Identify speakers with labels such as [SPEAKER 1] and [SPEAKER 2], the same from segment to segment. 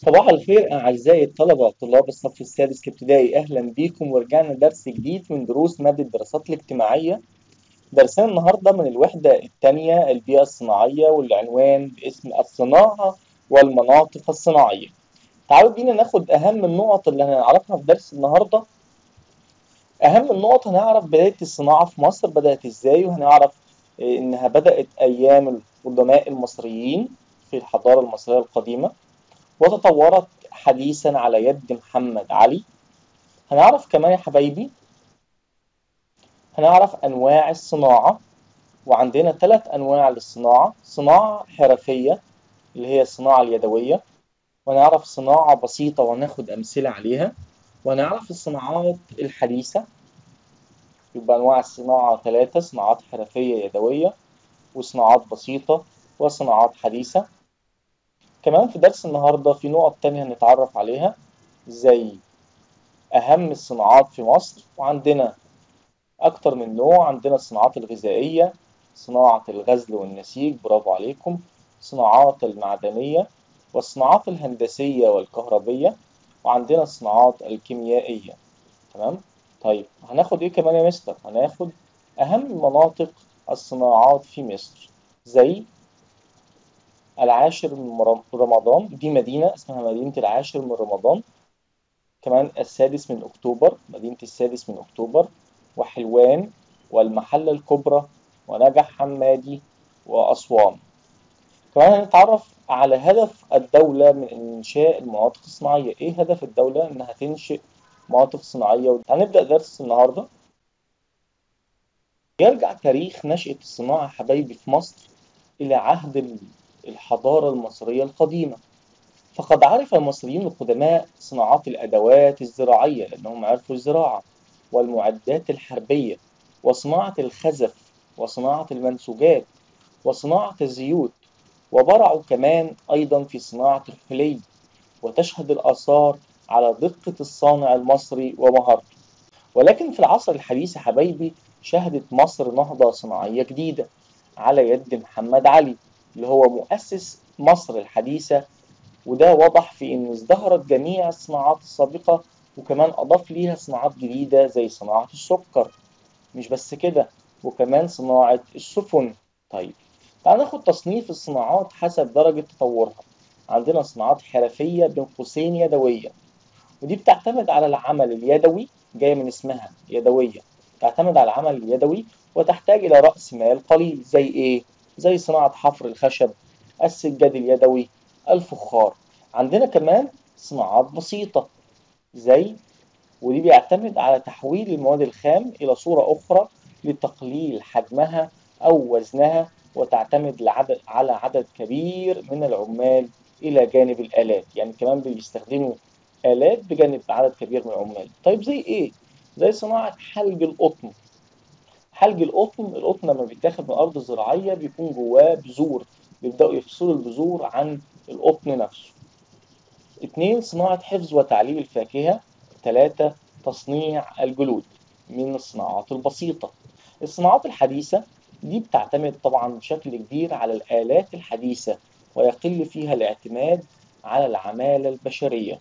[SPEAKER 1] صباح الخير أعزائي الطلبة طلاب الصف السادس كابتدائي أهلا بيكم ورجعنا درس جديد من دروس مادة الدراسات الاجتماعية درسنا النهاردة من الوحدة الثانية البيئة الصناعية والعنوان باسم الصناعة والمناطق الصناعية تعالوا بينا ناخد أهم النقط اللي هنعرفها في درس النهاردة أهم النقط هنعرف بداية الصناعة في مصر بدأت إزاي وهنعرف إنها بدأت أيام القدماء المصريين في الحضارة المصرية القديمة وتطورت حديثا على يد محمد علي هنعرف كمان يا حبايبي هنعرف أنواع الصناعة وعندنا ثلاث أنواع للصناعة صناعة حرفية اللي هي الصناعة اليدوية ونعرف صناعة بسيطة وناخد أمثلة عليها ونعرف الصناعات الحديثة يبقى أنواع الصناعة ثلاثة صناعات حرفية يدوية وصناعات بسيطة وصناعات حديثة كمان في درس النهاردة في نقط تانية هنتعرف عليها زي أهم الصناعات في مصر وعندنا أكتر من نوع عندنا الصناعات الغذائية صناعة الغزل والنسيج برافو عليكم صناعات المعدنية والصناعات الهندسية والكهربية وعندنا الصناعات الكيميائية تمام طيب هناخد ايه كمان يا مستر هناخد أهم مناطق الصناعات في مصر زي العاشر من رمضان دي مدينة اسمها مدينة العاشر من رمضان كمان السادس من أكتوبر مدينة السادس من أكتوبر وحلوان والمحلة الكبرى ونجح حمادي وأسوان كمان هنتعرف على هدف الدولة من إنشاء المناطق الصناعية إيه هدف الدولة إنها تنشئ مناطق صناعية هنبدأ درس النهاردة يرجع تاريخ نشأة الصناعة حبايبي في مصر إلى عهد الحضارة المصرية القديمة فقد عرف المصريين القدماء صناعات الأدوات الزراعية لأنهم عرفوا الزراعة والمعدات الحربية وصناعة الخزف وصناعة المنسوجات وصناعة الزيوت وبرعوا كمان أيضا في صناعة الحلي وتشهد الآثار على دقة الصانع المصري ومهارته ولكن في العصر الحديث يا حبايبي شهدت مصر نهضة صناعية جديدة على يد محمد علي اللي هو مؤسس مصر الحديثة وده وضح في إن ازدهرت جميع الصناعات السابقة وكمان أضاف ليها صناعات جديدة زي صناعة السكر مش بس كده وكمان صناعة السفن طيب تعال ناخد تصنيف الصناعات حسب درجة تطورها عندنا صناعات حرفية بين قوسين يدوية ودي بتعتمد على العمل اليدوي جاية من اسمها يدوية تعتمد على العمل اليدوي وتحتاج إلى رأس مال قليل زي إيه؟ زي صناعة حفر الخشب السجاد اليدوي الفخار عندنا كمان صناعات بسيطة زي ودي بيعتمد على تحويل المواد الخام إلى صورة أخرى لتقليل حجمها أو وزنها وتعتمد العدد على عدد كبير من العمال إلى جانب الآلات يعني كمان بيستخدموا آلات بجانب عدد كبير من العمال طيب زي إيه؟ زي صناعة حلج القطن حلج القطن القطن لما بيتاخد من الأرض الزراعية بيكون جواه بذور بيبدأوا يفصلوا البذور عن القطن نفسه اتنين صناعة حفظ وتعليم الفاكهة تلاتة تصنيع الجلود من الصناعات البسيطة الصناعات الحديثة دي بتعتمد طبعا بشكل كبير على الآلات الحديثة ويقل فيها الاعتماد على العمالة البشرية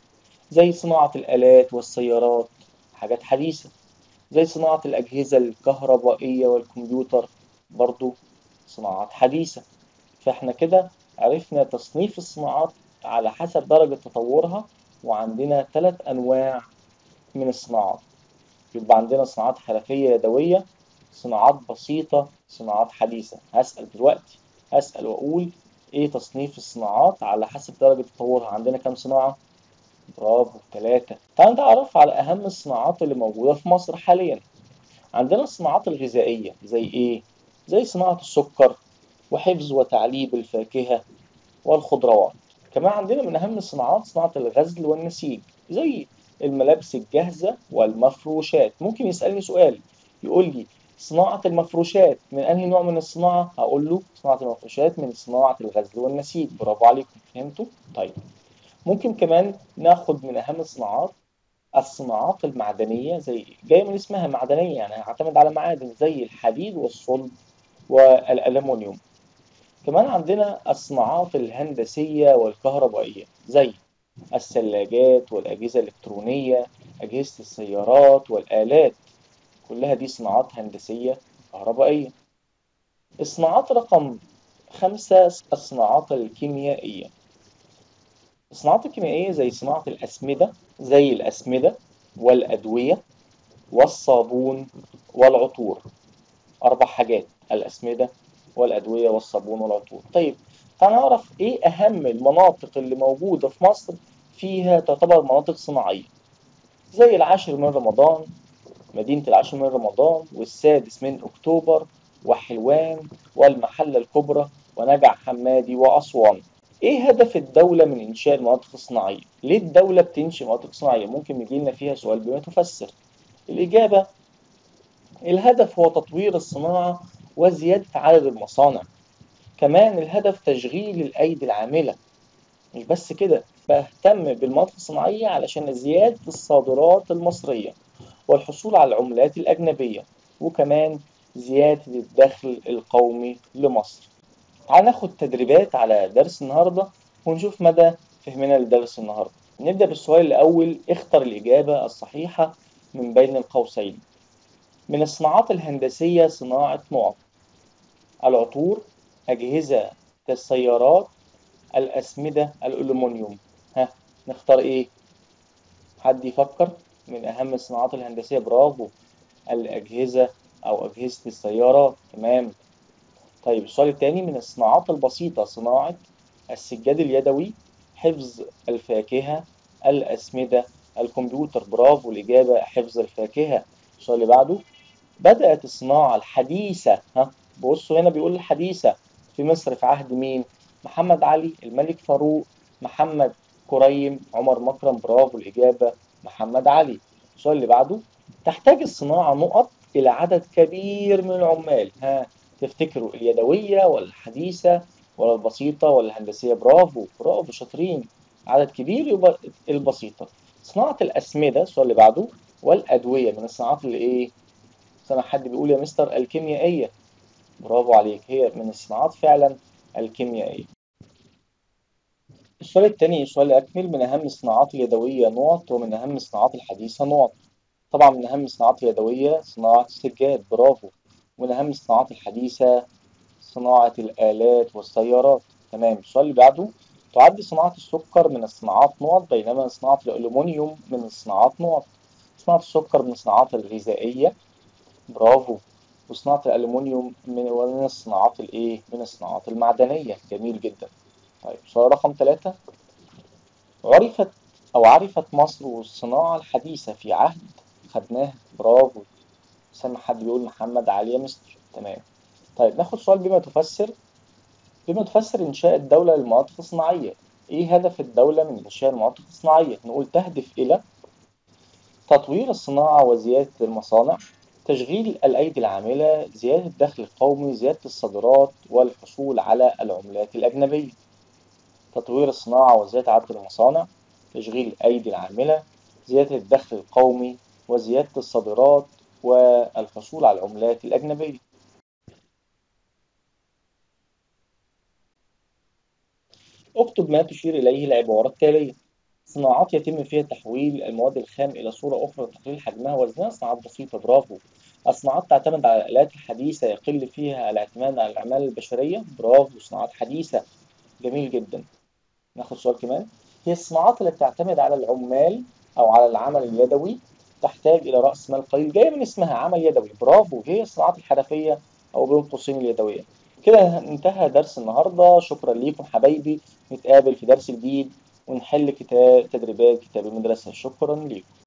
[SPEAKER 1] زي صناعة الآلات والسيارات حاجات حديثة زي صناعة الأجهزة الكهربائية والكمبيوتر برضو صناعات حديثة فاحنا كده عرفنا تصنيف الصناعات على حسب درجة تطورها وعندنا ثلاث أنواع من الصناعات يبقى عندنا صناعات حرفية يدوية صناعات بسيطة صناعات حديثة هسأل دلوقتي هسأل وأقول إيه تصنيف الصناعات على حسب درجة تطورها عندنا كام صناعة؟ برافو ثلاثة تعال نتعرف على أهم الصناعات اللي موجودة في مصر حاليا عندنا الصناعات الغذائية زي إيه؟ زي صناعة السكر وحفظ وتعليب الفاكهة والخضروات كمان عندنا من أهم الصناعات صناعة الغزل والنسيج زي الملابس الجاهزة والمفروشات ممكن يسألني سؤال يقول لي صناعة المفروشات من أنهي نوع من الصناعة؟ هقول له صناعة المفروشات من صناعة الغزل والنسيج برافو عليكم فهمتوا؟ طيب ممكن كمان ناخد من أهم الصناعات الصناعات المعدنية زي جاية من اسمها معدنية يعني هعتمد على معادن زي الحديد والصلب والألمنيوم كمان عندنا الصناعات الهندسية والكهربائية زي الثلاجات والأجهزة الإلكترونية أجهزة السيارات والآلات كلها دي صناعات هندسية كهربائية الصناعات رقم خمسة الصناعات الكيميائية الصناعات الكيميائية زي صناعة الأسمدة زي الأسمدة والأدوية والصابون والعطور أربع حاجات الأسمدة والأدوية والصابون والعطور طيب تعال نعرف إيه أهم المناطق اللي موجودة في مصر فيها تعتبر مناطق صناعية زي العاشر من رمضان مدينة العاشر من رمضان والسادس من أكتوبر وحلوان والمحلة الكبرى ونجع حمادي وأسوان ايه هدف الدولة من انشاء المناطق الصناعية؟ ليه الدولة بتنشئ مناطق صناعية؟ ممكن يجي لنا فيها سؤال بما تفسر. الإجابة الهدف هو تطوير الصناعة وزيادة عدد المصانع. كمان الهدف تشغيل الأيدي العاملة. مش بس كده بهتم بالمناطق الصناعية علشان زيادة الصادرات المصرية والحصول على العملات الأجنبية وكمان زيادة الدخل القومي لمصر. تعال ناخد تدريبات على درس النهاردة ونشوف مدى فهمنا لدرس النهاردة نبدأ بالسؤال الأول اختر الإجابة الصحيحة من بين القوسين من الصناعات الهندسية صناعة نقط العطور أجهزة السيارات الأسمدة الألومنيوم ها نختار إيه حد يفكر من أهم الصناعات الهندسية برافو الأجهزة أو أجهزة السيارات تمام طيب السؤال الثاني من الصناعات البسيطة صناعة السجاد اليدوي حفظ الفاكهة الأسمدة الكمبيوتر برافو الإجابة حفظ الفاكهة السؤال اللي بعده بدأت الصناعة الحديثة ها بصوا هنا بيقول الحديثة في مصر في عهد مين محمد علي الملك فاروق محمد كريم عمر مكرم برافو الإجابة محمد علي السؤال اللي بعده تحتاج الصناعة نقط إلى عدد كبير من العمال ها تفتكروا اليدوية ولا الحديثة ولا البسيطة ولا الهندسية برافو برافو شاطرين عدد كبير يبقى البسيطة صناعة الأسمدة السؤال اللي بعده والأدوية من الصناعات اللي إيه؟ سمع حد بيقول يا مستر الكيميائية برافو عليك هي من الصناعات فعلا الكيميائية السؤال الثاني سؤال أكمل من أهم الصناعات اليدوية نقط ومن أهم الصناعات الحديثة نقط طبعا من أهم الصناعات اليدوية صناعة السجاد برافو ومن أهم الصناعات الحديثة صناعة الآلات والسيارات تمام السؤال اللي بعده تعد صناعة السكر من الصناعات نقط بينما صناعة الألومنيوم من الصناعات نقط صناعة السكر من الصناعات الغذائية برافو وصناعة الألومنيوم من من الصناعات الإيه؟ من الصناعات المعدنية جميل جدا طيب سؤال رقم ثلاثة عرفت أو عرفت مصر الصناعة الحديثة في عهد خدناه برافو سامع حد بيقول محمد علي يا مستر تمام طيب ناخد سؤال بما تفسر بما تفسر إنشاء الدولة للمناطق الصناعية إيه هدف الدولة من إنشاء المناطق الصناعية نقول تهدف إلى تطوير الصناعة وزيادة المصانع تشغيل الأيدي العاملة زيادة الدخل القومي زيادة الصادرات والحصول على العملات الأجنبية تطوير الصناعة وزيادة عدد المصانع تشغيل الأيدي العاملة زيادة الدخل القومي وزيادة الصادرات والحصول على العملات الأجنبية اكتب ما تشير إليه العبارة التالية صناعات يتم فيها تحويل المواد الخام إلى صورة أخرى لتقليل حجمها ووزنها صناعات بسيطة برافو الصناعات تعتمد على الآلات الحديثة يقل فيها الاعتماد على الأعمال البشرية برافو صناعات حديثة جميل جدا ناخد سؤال كمان هي الصناعات اللي بتعتمد على العمال أو على العمل اليدوي تحتاج إلى رأس مال قليل جاية من اسمها عمل يدوي برافو هي الصناعات الحرفية أو بين قوسين اليدوية كده انتهى درس النهاردة شكرا ليكم حبايبي نتقابل في درس جديد ونحل كتاب تدريبات كتاب المدرسة شكرا ليكم